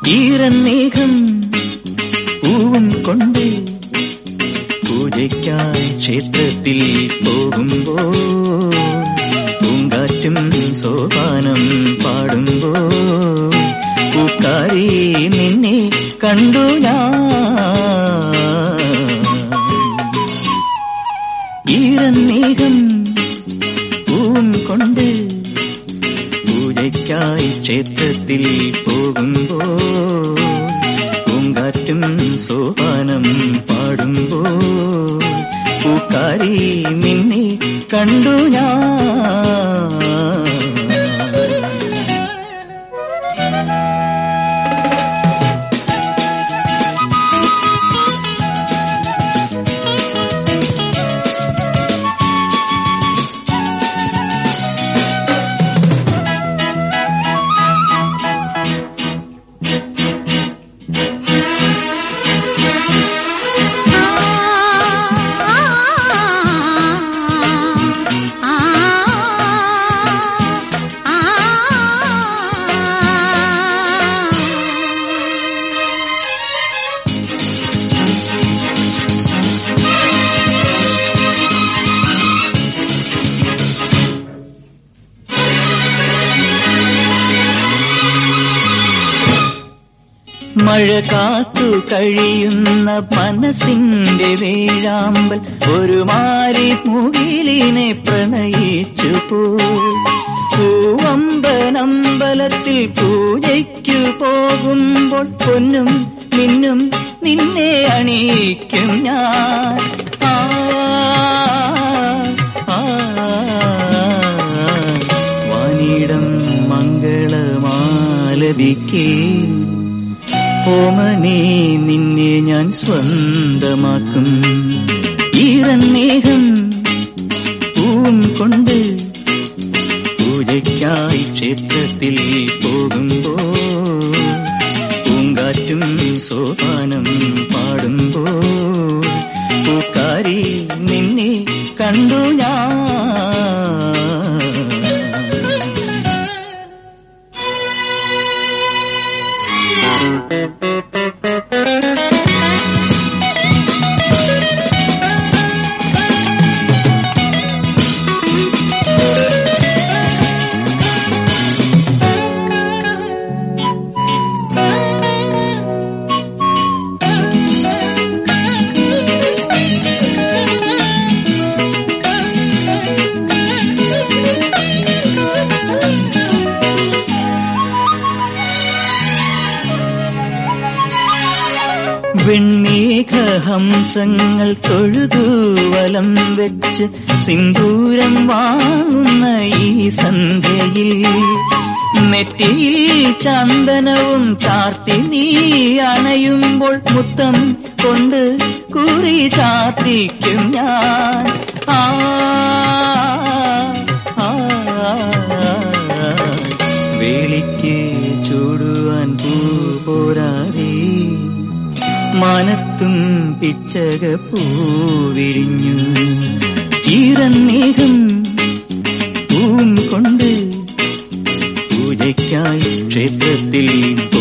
ഈറന്നേഹം പൂവും കൊണ്ട് പൂജയ്ക്കായി ക്ഷേത്രത്തിൽ പോകുമ്പോ പൂങ്കാറ്റും സോപാനം പാടുമ്പോ പൂക്കാരി നിന്നെ കണ്ടു ഞാൻ ഈറന്നേഹം പൂവും കൊണ്ട് പൂജയ്ക്കായി ക്ഷേത്രത്തിൽ പോകുമ്പോ പൂങ്കാറ്റും സോപാനം പാടുമ്പോ പൂക്കാരി നിന്നെ കണ്ടു ഞാൻ മഴ കാത്തു കഴിയുന്ന മനസ്സിന്റെ വേഴാമ്പൽ ഒരു മാരി മുകിലിനെ പ്രണയിച്ചു പോയി പൂവമ്പനമ്പലത്തിൽ പൂജയ്ക്കു പോകുമ്പോൾ പൊന്നും നിന്നും നിന്നെ അണിയിക്കും ഞാൻ ആ, ആ, വാനിടം മംഗളമാലപിക്കേ ഓമനെ നിന്നെ ഞാൻ സ്വന്തമാക്കും ഈറന്നേഹം പൂവും കൊണ്ട് പൂജയ്ക്കായി ക്ഷേത്രത്തിൽ പോകുമ്പോ പൂങ്കാറ്റും സോപാനം പാടുമ്പോ പൂക്കാരി നിന്നെ കണ്ടു ഞാൻ വെണ്ണീഘഹംസങ്ങൾ തൊഴുതു വലം വെച്ച് സിന്ദൂരം വാങ്ങുന്ന ഈ സന്ധ്യയിൽ നെറ്റിയിൽ ചന്ദനവും ചാർത്തി നീ അണയുമ്പോൾ മുത്തം കൊണ്ട് കുറി ചാർത്തിക്കും ഞാൻ ആ ആ, വേളിക്ക് ചൂടുവാൻ പൂ പോരാതെ മാനത്തും പിച്ചക പൂവിരിഞ്ഞു ഈറന്നേഹം പൂവും കൊണ്ട് പൂജയ്ക്കായി ക്ഷേത്രത്തിൽ